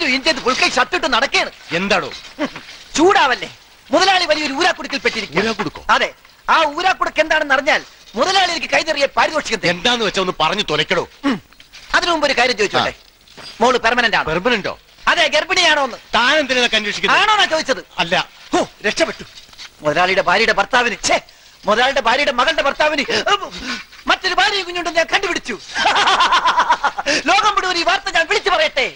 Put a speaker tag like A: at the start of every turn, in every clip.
A: പാന്റും ഇഞ്ചത് പുൽക്കൈ ഷർട്ടിട്ട് നടക്കേണ്
B: എന്താടോ
A: ചൂടാവല്ലേ മുതലാളി വലിയൊരു ഊരാക്കുടുക്കിൽ പെട്ടിരിക്കും
B: ഊരാക്കുടുക്കോ?
A: അതെ ആ ഊരാക്കുടുക്ക് എന്താണെന്ന് അറിഞ്ഞാൽ മുതലാളി എനിക്ക് കൈതെറിയ പാരിതോഷികം തരും.
B: എന്താന്ന് വെച്ചാ ഒന്ന് പറഞ്ഞു തുലക്കടോ
A: ഉം. അതിനു മുമ്പ് ഒരു കാര്യം ചോദിച്ചോട്ടെ മോള് പെർമനന്റ് ആണ്
B: പെർമനന്റോ
A: അതെ ഗർഭിണിയാണോ എന്ന്
B: താൻ എന്തിനൊക്കെ അന്വേഷിക്കുന്നത്
A: ആണോന്നാ ചോദിച്ചത്
B: അല്ല
A: ഹോ, രക്ഷപ്പെട്ടു മുതലാളിയുടെ ഭാര്യയുടെ ഭർത്താവിന് ഛേ മുതലാളിയുടെ ഭാര്യയുടെ മകളുടെ ഭർത്താവിന് ഉം, മറ്റൊരു ഭാര്യ കുഞ്ഞുണ്ടെന്ന് ഞാൻ കണ്ടുപിടിച്ചു ലോകം മുഴുവൻ ഈ വാർത്ത ഞാൻ വിളിച്ചു പറയട്ടെ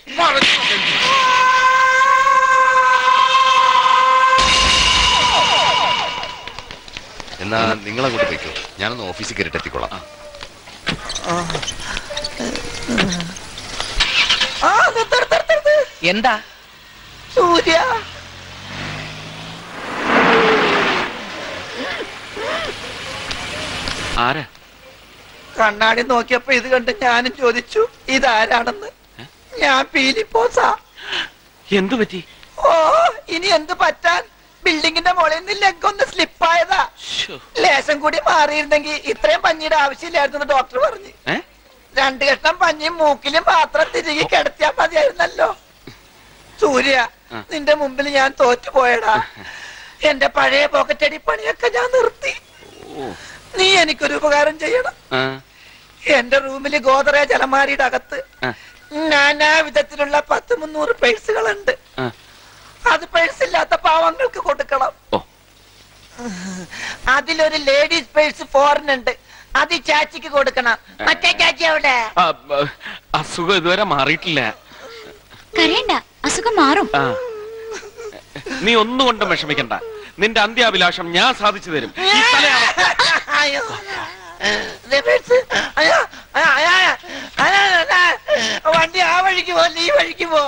B: എന്നാ നിങ്ങളങ്ങോട്ട് പോയിക്കോ ഞാനൊന്ന് ഓഫീസിൽ കയറിട്ട് എത്തിക്കോളാം
A: ആ, നിർത്ത്, നിർത്ത്, നിർത്ത്, നിർത്ത്.
C: എന്താ
A: സൂര്യ
C: ആരാ
A: കണ്ണാടി നോക്കിയപ്പോ ഇത് കണ്ട് ഞാനും ചോദിച്ചു ഇതാരാണെന്ന് ഞാൻ പീലിപ്പോസാ
C: എന്തു പറ്റി
A: ഓ ഇനി എന്ത് പറ്റാൻ ബിൽഡിങ്ങിന്റെ മുകളിൽ നിന്ന് ലെഗ് ഒന്ന് സ്ലിപ്പായതാ
C: ശ്ശോ.
A: ലേശം കൂടി മാറിയിരുന്നെങ്കിൽ ഇത്രയും പഞ്ഞിയുടെ ആവശ്യമില്ലായിരുന്നു ഡോക്ടർ പറഞ്ഞു
C: ഏ?
A: രണ്ടു കഷ്ണം പഞ്ഞിയും മൂക്കിലും മാത്രം തിരികെ കിടത്തിയാ മതിയായിരുന്നല്ലോ സൂര്യ
C: ആ.
A: നിന്റെ മുമ്പിൽ ഞാൻ തോറ്റുപോയടാ എന്റെ പഴയ പോക്കറ്റടി പണിയൊക്കെ ഞാൻ നിർത്തി
C: ഓ
A: നീ എനിക്കൊരു ഉപകാരം ചെയ്യണം
C: ആ,
A: എന്റെ റൂമിൽ ഗോദറേജ് അലമാരിയുടെ അകത്ത്
C: ആ,
A: നാനാ വിധത്തിലുള്ള പത്ത് മുന്നൂറ് പേഴ്സുകളുണ്ട്
C: ആ.
A: അത് പേഴ്സ് ഇല്ലാത്ത പാവങ്ങൾക്ക് കൊടുക്കണം
C: ഓ
A: അതിലൊരു ലേഡീസ് പേഴ്സ് ഫോറിൻ ഉണ്ട് അത് ഈ ചാച്ചിക്ക് കൊടുക്കണം മറ്റേ ചാച്ചി അവിടെ
C: ആ, ബ- അസുഖം ഇതുവരെ മാറിയിട്ടില്ല
D: കരയണ്ട അസുഖം മാറും
C: ആ. നീ ഒന്നും കൊണ്ടും വിഷമിക്കണ്ട നിന്റെ അന്ത്യാഭിലാഷം ഞാൻ സാധിച്ചു തരും ഈ തലയാണ്
A: അയ്യോ ദേ പേഴ്സ്. അയ്യോ, അയ്യോ, അയ്യോ, അയ്യോ, അയ്യോ, അയ്യോ. വണ്ടി ആ വഴിക്ക് പോ നീ ഈ വഴിക്ക് പോ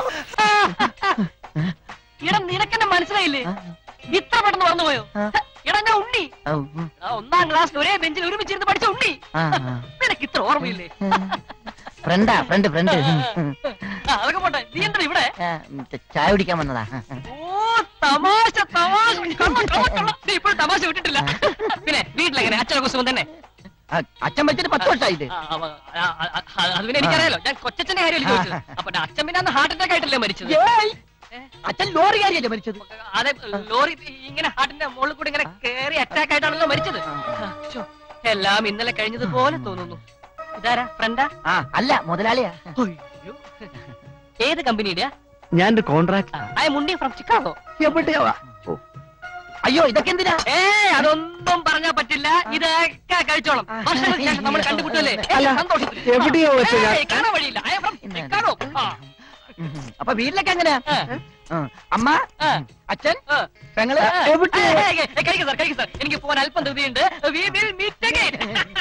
E: എടാ നിനക്കെന്നെ മനസ്സിലായില്ലേ ഇത്ര പെട്ടെന്ന് മറന്നു പോയോ എടാ ഞാൻ ഉണ്ണി ആ, ഒന്നാം ക്ലാസ്സിൽ ഒരേ ബെഞ്ചിൽ ഒരുമിച്ചിരുന്ന് പഠിച്ച ഉണ്ണി നിനക്ക് ഇത്ര ഓർമ്മയില്ലേ
F: ഫ്രണ്ടാ ഫ്രണ്ട് ഫ്രണ്ട്
E: ആ, അതൊക്കെ പോട്ടെ നീ എന്താ ഇവിടെ
F: ചായ കുടിക്കാൻ വന്നതാ
E: ഓ തമാശ തമാശ കള്ള, കള്ള, കള്ള. നീ ഇപ്പോഴും തമാശ വിട്ടിട്ടില്ല പിന്നെ വീട്ടിലെങ്ങനെ അച്ഛനെ കുസുമം തന്നെ
F: ആ, അച്ഛൻ വെച്ചിട്ട് പത്ത് വർഷമായിട്ട്
E: ആ, അവ- ആ, ആ, ആ, അത് പിന്നെ എനിക്കറിയാലോ ഞാൻ കൊച്ചച്ഛന്റെ കാര്യം ചോദിച്ചത് അപ്പൊ അച്ഛൻ പിന്നെ അന്ന് ഹാർട്ട് അറ്റാക്ക് ആയിട്ടല്ലേ മരിച്ചത്
F: ഏയ്! അച്ഛൻ ലോറി കാര്യല്ലേ മരിച്ചത്
E: അതെ ലോറി ഇങ്ങനെ ഹാർട്ടിന്റെ മുകളിൽ കൂടി ഇങ്ങനെ കേറി അറ്റാക്ക് ആയിട്ടാണല്ലോ മരിച്ചത് ശ്ശോ, എല്ലാം ഇന്നലെ കഴിഞ്ഞതുപോലെ തോന്നുന്നു ഇതാരാ ഫ്രണ്ടാ
F: ആ അല്ല മുതലാളിയാ
E: അയ്യോ. ഏത് കമ്പനിയുടെ
F: ഞാൻ കോൺട്രാക്ട്
E: ഐ മുണ്ടി ഫ്രം ചിക്കാഗോ
F: എവിടെയാ അയ്യോ ഇതൊക്കെ എന്തിനാ
E: ഏ അതൊന്നും പറഞ്ഞാ പറ്റില്ല ഇതൊക്കെ കഴിച്ചോളം വർഷങ്ങൾക്ക് ശേഷം നമ്മൾ കണ്ടുമുട്ടല്ലേ
F: അല്ല,
E: സന്തോഷത്തിൽ
F: എവിടെയോ വെച്ച് ഞാൻ-
E: ഏയ്, കാണാൻ വഴിയില്ല ഐ ഫ്രം ചിക്കാഗോ ആ,
F: അപ്പൊ വീട്ടിലൊക്കെ എങ്ങനെയാ
E: ആ,
F: ആ, അമ്മ
E: ആ,
F: അച്ഛൻ
E: ആ.
F: പെങ്ങള്
E: ഏ,
F: എവിടെ
E: ഏ, ഏ, ഏ, കഴിക്ക് സാർ കഴിക്ക് സാർ എനിക്ക് പോകാൻ അല്പം ധൃതിയുണ്ട് വി വിൽ മീറ്റ് അഗൈൻ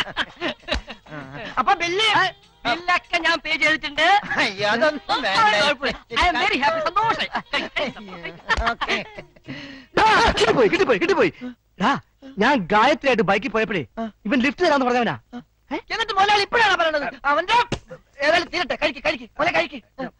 F: അപ്പൊ ബില്ല്
E: ബില്ലൊക്കെ ഞാൻ പേ ചെയ്തിട്ടുണ്ട്
F: അയ്യോ, അതൊന്നും
E: ഐ എം വെരി ഹാപ്പി സന്തോഷം കഴിക്ക്, കഴിക്ക് സാർ.
F: ഓക്കേ.
G: കിട്ടിപ്പോയി കിട്ടിപ്പോയി കിട്ടിപ്പോയി ഡാ, ഞാൻ ഗായത്രിയായിട്ട് ബൈക്കിൽ പോയപ്പോഴേ ഇവൻ ലിഫ്റ്റ് തരാന്ന് പറഞ്ഞവനാ
F: എന്നിട്ട് മുതലാളി ഇപ്പോഴാണ് പറയണത് അവന്റെ ഏതായാലും തീരട്ടെ കഴിക്ക് കഴിക്ക് മുല കഴിക്ക്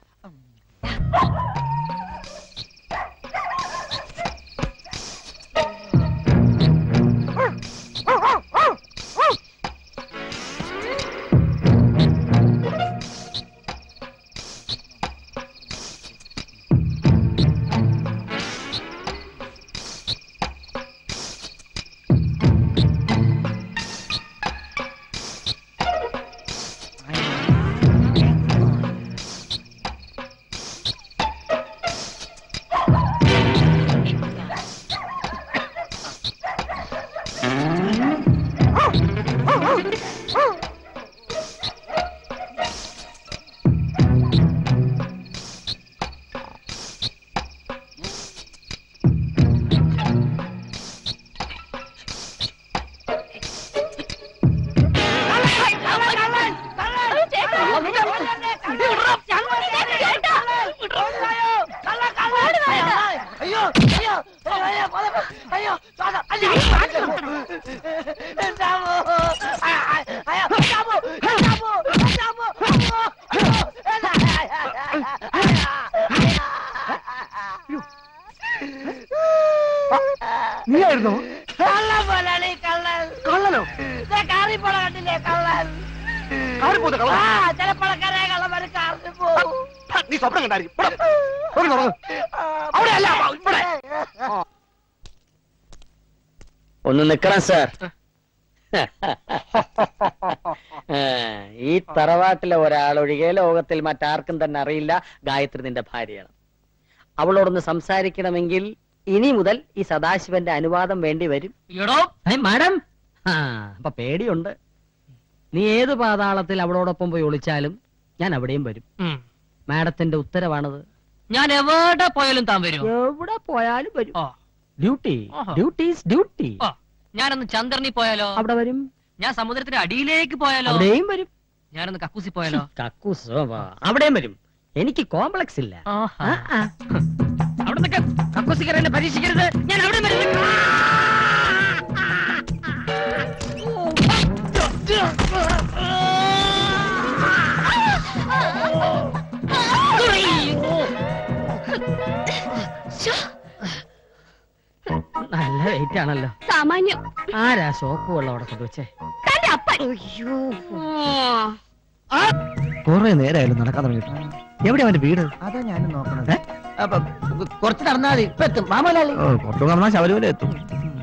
F: അയ്യോ അയ്യോ അയ്യോ അയ്യോ അയ്യോ എന്താമോ അയ്യോ എന്താമോ എന്താമോ എന്താമോ
G: നീയായിരുന്നോ
F: കള്ളൻ മുതലാളി കള്ളൻ
G: കള്ളനോ
F: കാറി പോണ കണ്ടില്ലേ കള്ളൻ
G: കാറി പോന്ന കള്ളൻ?
F: ആ ചിലപ്പോഴൊക്കെ കള്ളന്മാര് കാറിൽ പോവും
G: നീ സ്വപ്നം കണ്ടായിരിക്കും ഇവിടെ. ഇവിടെ തുറന്ന്. അവിടെ അല്ല ഇവിടെ
H: ഒന്ന് നിക്കണം സാർ ഈ തറവാട്ടിലെ ഒരാളൊഴികെ ലോകത്തിൽ മറ്റാർക്കും തന്നെ അറിയില്ല ഗായത്രി നിന്റെ ഭാര്യയാണ് അവളോടൊന്ന് സംസാരിക്കണമെങ്കിൽ ഇനി മുതൽ ഈ സദാശിവന്റെ അനുവാദം വേണ്ടി വരും
E: എടോ
H: മാഡം ആ അപ്പൊ പേടിയുണ്ട് നീ ഏത് പാതാളത്തിൽ അവളോടൊപ്പം പോയി ഒളിച്ചാലും ഞാൻ അവിടെയും വരും
E: ഉം.
H: മാഡത്തിന്റെ ഉത്തരവാണത്
E: ഞാൻ എവിടെ പോയാലും താൻ വരും
H: എവിടെ പോയാലും വരും
E: ഓ
H: ഡ്യൂട്ടി
E: ആഹാ.
H: ഡ്യൂട്ടീസ് ഡ്യൂട്ടി
E: ഓ ഞാനൊന്ന് ചന്ദ്രനിൽ പോയാലോ
H: അവിടെ വരും
E: ഞാൻ സമുദ്രത്തിന്റെ അടിയിലേക്ക് പോയാലോ
H: അവിടെയും വരും
E: ഞാനൊന്ന് കക്കൂസി പോയാലോ
H: കക്കൂസ് വാ. അവിടെയും വരും എനിക്ക് കോംപ്ലക്സ് ഇല്ല
E: ആഹാ.
H: ആ, ആ.
E: അവിടെ നിൽക്ക കക്കൂസിക്കര എന്നെ പരീക്ഷിക്കരുത് ഞാൻ അവിടെ വരുന്നു
H: നല്ല വെയിറ്റ് ആണല്ലോ
D: സാമാന്യം
H: ആരാ സോപ്പ് വെള്ളം അവിടെ കൊണ്ടുവച്ചേ
D: തന്റെ അപ്പൻ
G: കുറെ നേരമായാലും നടക്കാൻ തുടങ്ങിയിട്ട് എവിടെ അവന്റെ വീട്
A: അതാ ഞാനും നോക്കണത് അപ്പൊ കുറച്ച് നടന്നാൽ മതി ഇപ്പൊ എത്തും മാമലാളി
G: ഓ, കുറച്ചു നടന്നാൽ ശബരിമല എത്തും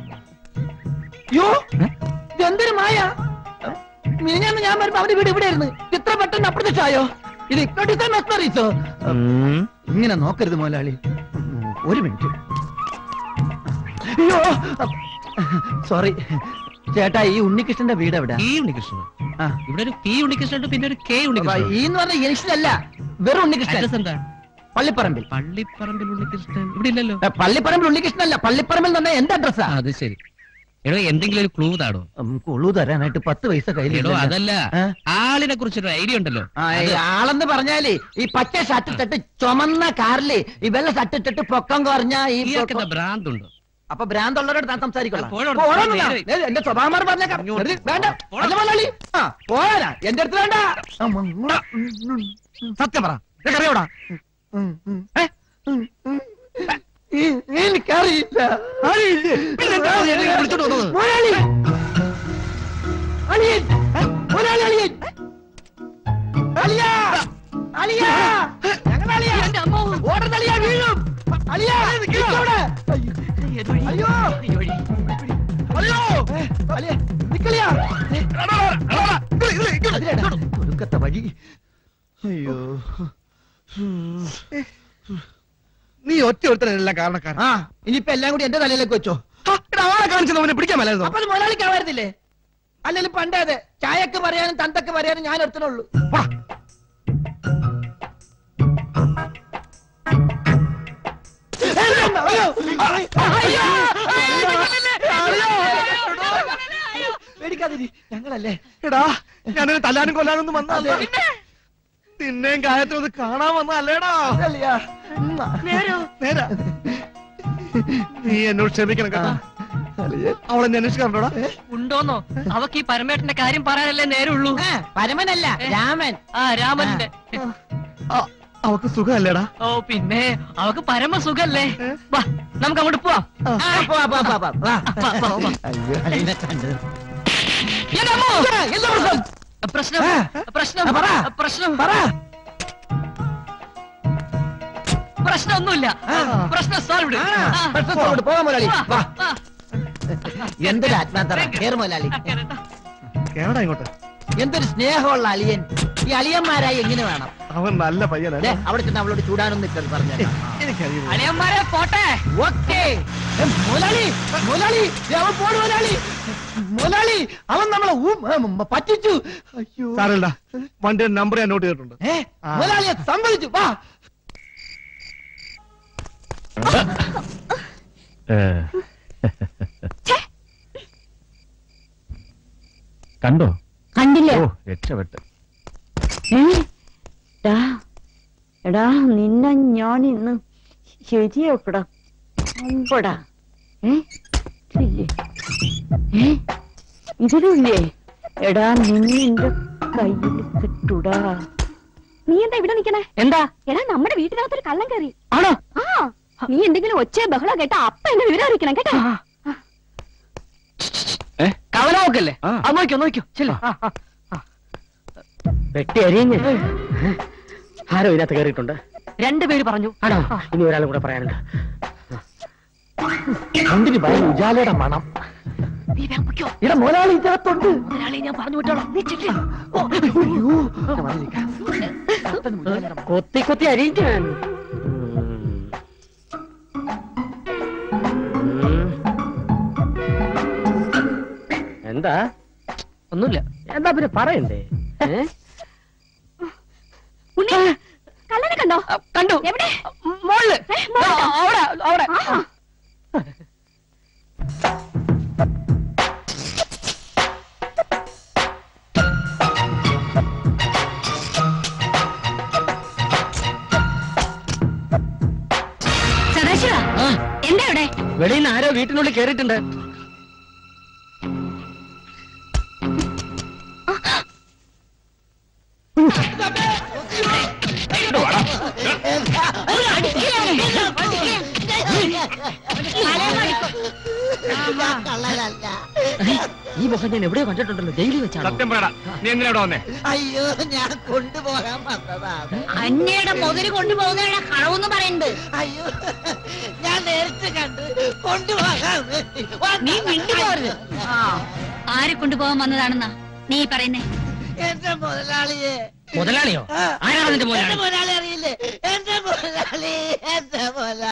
A: യോ ഇതെന്തൊരു മായ മിനിഞ്ഞാന്ന് ഞാൻ വരുമ്പോ അവന്റെ വീട് ഇവിടെ ആയിരുന്നു ഇത്ര പെട്ടെന്ന് അപ്രത്യക്ഷമായോ ഇത് ഇപ്പോഴത്തെ മെസ്മറീസോ
G: ഉം.
A: ഇങ്ങനെ നോക്കരുത് മോലാളി ഒരു മിനിറ്റ് അയ്യോ സോറി ചേട്ടാ ഈ ഉണ്ണികൃഷ്ണന്റെ വീട് എവിടെ
G: ഈ ഉണ്ണികൃഷ്ണൻ
A: ആ.
H: ഇവിടെ ഒരു പി ഉണ്ണികൃഷ്ണൻ പിന്നെ ഒരു കെ
A: അപ്പൊ ഈ എന്ന് പറഞ്ഞ ഇനിഷ്യലല്ല വെറും ഉണ്ണികൃഷ്ണൻ
H: എന്താ
A: പള്ളിപ്പറമ്പിൽ
H: പള്ളിപ്പറമ്പിൽ ഉണ്ണികൃഷ്ണൻ ഇവിടെ ഇല്ലല്ലോ
A: ഏ, പള്ളിപ്പറമ്പിൽ ഉണ്ണികൃഷ്ണൻ അല്ല പള്ളിപ്പറമ്പിൽ എന്ന് പറഞ്ഞാൽ എന്റെ അഡ്രസ്സാ
H: അത് ശരി എടോ എന്തെങ്കിലും ഒരു ക്ലൂ താടോ
A: കൊള്ളു തരാനായിട്ട് പത്ത് പൈസ
H: എടോ
A: കയ്യിൽ
H: അതല്ല
A: ഏ?
H: ആളിനെ കുറിച്ചൊരു ഐഡിയ ഉണ്ടല്ലോ
A: ആ, ഈ ആളെന്ന് പറഞ്ഞാല് ഈ പച്ച ഷർട്ട് ഇട്ടിട്ട് ചുമന്ന കാറില് ഈ വെള്ള ഷർട്ട് ഇട്ടിട്ട് പൊക്കം കുറഞ്ഞ ഈ
H: ഇയാൾക്കെന്താ ഭ്രാന്തുണ്ടോ
A: അപ്പൊ ഭ്രാന്തുള്ളവരോട് താൻ സംസാരിക്കൊള്ളാം
H: പോടോ,
A: പോടോന്ന്
H: നേരെ.
A: ഞാൻ. ഏ, എന്റെ സ്വഭാവം മാറി പറഞ്ഞേക്കാം വെറുതെ വേണ്ട അല്ല മുതലാളി ആ പോരാ എന്റെ അടുത്ത് വേണ്ട ആ, ഉം, ഉം, ഉം, ഉം.
G: സത്യം പറ നിനക്കറിയോടാ
A: ഉം, ഉം. ഏ? ഉം, ഉം. ഈ- എനിക്കറിയില്ല
G: അറിയില്ലേ പിന്നെന്താ എന്നെ വിളിച്ചോണ്ട് വന്നത്
A: മുതലാളി അളിയൻ ഏ? മുതലാളി അളിയൻ അളിയാ അളിയാ ഞങ്ങൾ അളിയാ
E: എന്റെ അമ്മോ
A: ഓടുന്ന അളിയാ വീഴും അളിയാ നിൽക്കവിടെ അയ്യോ അയ്യോ ഏ, അളിയാ നിക്കളിയാ അതിലേടാ ഒടുക്കത്തെ വഴി അയ്യോ
G: നീ ഒറ്റ ഒരുത്തനെല്ലാം കാരണക്കാരൻ
A: ആ ഇനിയിപ്പോ എല്ലാം കൂടി എന്റെ തലയിലേക്ക് വെച്ചോ
G: ആ, എടാ, ആളെ കാണിച്ചത് അവനെ പിടിക്കാൻ മേലായിരുന്നോ
A: അപ്പൊ അത് മുതലാളിക്കാവായിരുന്നില്ലേ അല്ലെങ്കിൽ പണ്ടേ അതെ ചായക്ക് പറയാനും തന്തക്ക് പറയാനും ഞാൻ ഒരുത്തനുള്ളൂ
G: വാ.
A: പേടിക്കാതിരി ഞങ്ങളല്ലേ
G: എടാ ഞാനൊരു തല്ലാനും കൊല്ലാനൊന്നും വന്നതല്ല നിന്നെയും ഗായത്രി ഒന്ന് കാണാൻ വന്നല്ലേടാ
A: അല്ലയാ
G: നേരാ നീ എന്നോട് ക്ഷമിക്കണം കേട്ടോ അവളെ എന്നെ അന്വേഷിക്കാറുണ്ടോടാ
E: ഉണ്ടോന്നോ അവക്ക് ഈ പരമേട്ടന്റെ കാര്യം പറയാനല്ലേ നേരുള്ളൂ
A: പരമനല്ല രാമൻ
E: ആ രാമന്റെ
G: ആ, അവക്ക് സുഖമല്ലേടാ
E: ഓ പിന്നെ അവക്ക് പരമസുഖല്ലേ വാ നമുക്ക് അങ്ങോട്ട് പോവാം
A: ആ, പോവാ, പോവാ, പോവാ, പോവാ. വാ.
E: വാ, വാ, വാ.
A: അയ്യോ, അളിയനെ കണ്ടത്.
E: എന്റെ അമ്മോ!
A: ആ, എന്താ പ്രശ്നം?
E: പ്രശ്നം
A: ആ.
E: പ്രശ്നം
A: ആ, പറ.
E: പ്രശ്നം
A: പറ.
E: പ്രശ്നമൊന്നുമില്ല
A: ആ.
E: പ്രശ്നം സോൾവ്
A: ആ, പ്രശ്നത്തോട് പോവാം മുതലാളി വാ.
E: വാ
A: എന്തൊരു ആത്മാർത്ഥത കേറ് മുതലാളി
G: കേടാ ഇങ്ങോട്ട്
A: എന്തൊരു സ്നേഹമുള്ള അളിയൻ ഈ അളിയന്മാരായി എങ്ങനെ വേണം
G: അവൻ നല്ല
A: ദേ,
G: പയ്യനല്ലേ
A: അവിടെ ചെന്ന് അവളോട് ചൂടാനൊന്നും നിൽക്കരുത് പറഞ്ഞു
G: എനിക്കറിയില്ല
E: അളിയന്മാരെ പോട്ടെ
A: ഓക്കേ മുതലാളി മുതലാളി ദേ, അവൻ പോണു മുതലാളി മുതലാളി അവൻ നമ്മളെ ഊ- ഉം, ഉം, പറ്റിച്ചു അയ്യോ
G: സാരമില്ല വണ്ടിയുടെ നമ്പർ ഞാൻ നോട്ട് ചെയ്തിട്ടുണ്ട്
A: ഏ മുതലാളിയെ സമ്മതിച്ചു വാ
G: കണ്ടോ
D: കണ്ടില്ല
G: ഓ രക്ഷപ്പെട്ട്
D: ഏ? ടാ, എടാ നിന്നെ ഞാൻ ഇന്ന് ശരിയാക്കടാ അമ്പടാ ഏ ഇല്ലേ ഏ ഇതിലില്ലേ എടാ നിന്നെ എന്റെ കയ്യിൽ കിട്ടൂടാ നീ എന്താ ഇവിടെ നിക്കണേ
E: എന്താ
D: എടാ നമ്മുടെ വീട്ടിനകത്തൊരു കള്ളം കയറി
E: ആണോ
D: ആ നീ എന്തെങ്കിലും ഒച്ച ബഹളം കേട്ടാ അപ്പ എന്നെ വിവരം അറിയിക്കണം കേട്ടോ
E: കവലമൊക്കല്ലേ
G: ആ.
E: അത് നോക്കിയോ നോക്കിയോ ചെല്ലു
H: വെട്ടി അരിഞ്ഞ് ആരോ ഇതിനകത്ത് കയറിയിട്ടുണ്ട്
E: രണ്ടുപേര് പറഞ്ഞു
H: ആണോ ഇനി ഒരാളും കൂടെ പറയാനുണ്ട്
G: കണ്ടിന് ഭയ ഉജാലയുടെ മണം
E: നീ വേഗം പൊയ്ക്കോ.
G: ഇവിടെ മുതലാളി ഇതിനകത്തുണ്ട്
E: മുതലാളി ഞാൻ പറഞ്ഞു വിട്ടോളാം നീ ചെല്ല്.
G: അയ്യോ, ഞാൻ വന്നിരിക്കാം.
H: കൊത്തി കൊത്തി അരിയിക്കാൻ എന്താ
E: ഒന്നുമില്ല
H: എന്താ പിന്നെ പറയണ്ടേ ഏ?
D: ഉണ്ണി കള്ളനെ കണ്ടോ
E: ആ, കണ്ടു
D: എവിടെ
E: മോളില്
D: ഏ, മോളിലോ?
E: ആ, അവിടെ അവിടെ
D: ആഹാ. സദാശിവ എന്താ ഇവിടെ
H: വെളിയിൽ നിന്ന് ആരോ വീട്ടിനുള്ളിൽ കേറിയിട്ടുണ്ട് ഈ മുഖം ഞാൻ എവിടെയോ കണ്ടിട്ടുണ്ടല്ലോ ജയിലിൽ വെച്ചാണോ
C: സത്യം പറയടാ നീ എന്തിനാ ഇവിടെ വന്നേ
F: അയ്യോ ഞാൻ കൊണ്ടുപോകാൻ വന്നതാണ്
D: അന്യയുടെ മുതല് കൊണ്ടുപോകുന്നതാണ് കളവെന്ന് പറയുന്നത്
F: അയ്യോ ഞാൻ നേരിട്ട് കണ്ട് കൊണ്ടുപോകാൻ വേണ്ടി
D: നീ മിണ്ടി പോരുത് ആരെ കൊണ്ടുപോകാൻ വന്നതാണെന്നാ നീ പറയുന്നേ
F: എന്റെ മുതലാളിയെ
H: മുതലാളിയോ
F: ആ.
H: ആരാണ് നിന്റെ
F: എന്റെ
H: മുതലാളി
F: മുതലാളി അറിയില്ലേ എന്റെ മുതലാളി എന്റെ മുതലാളി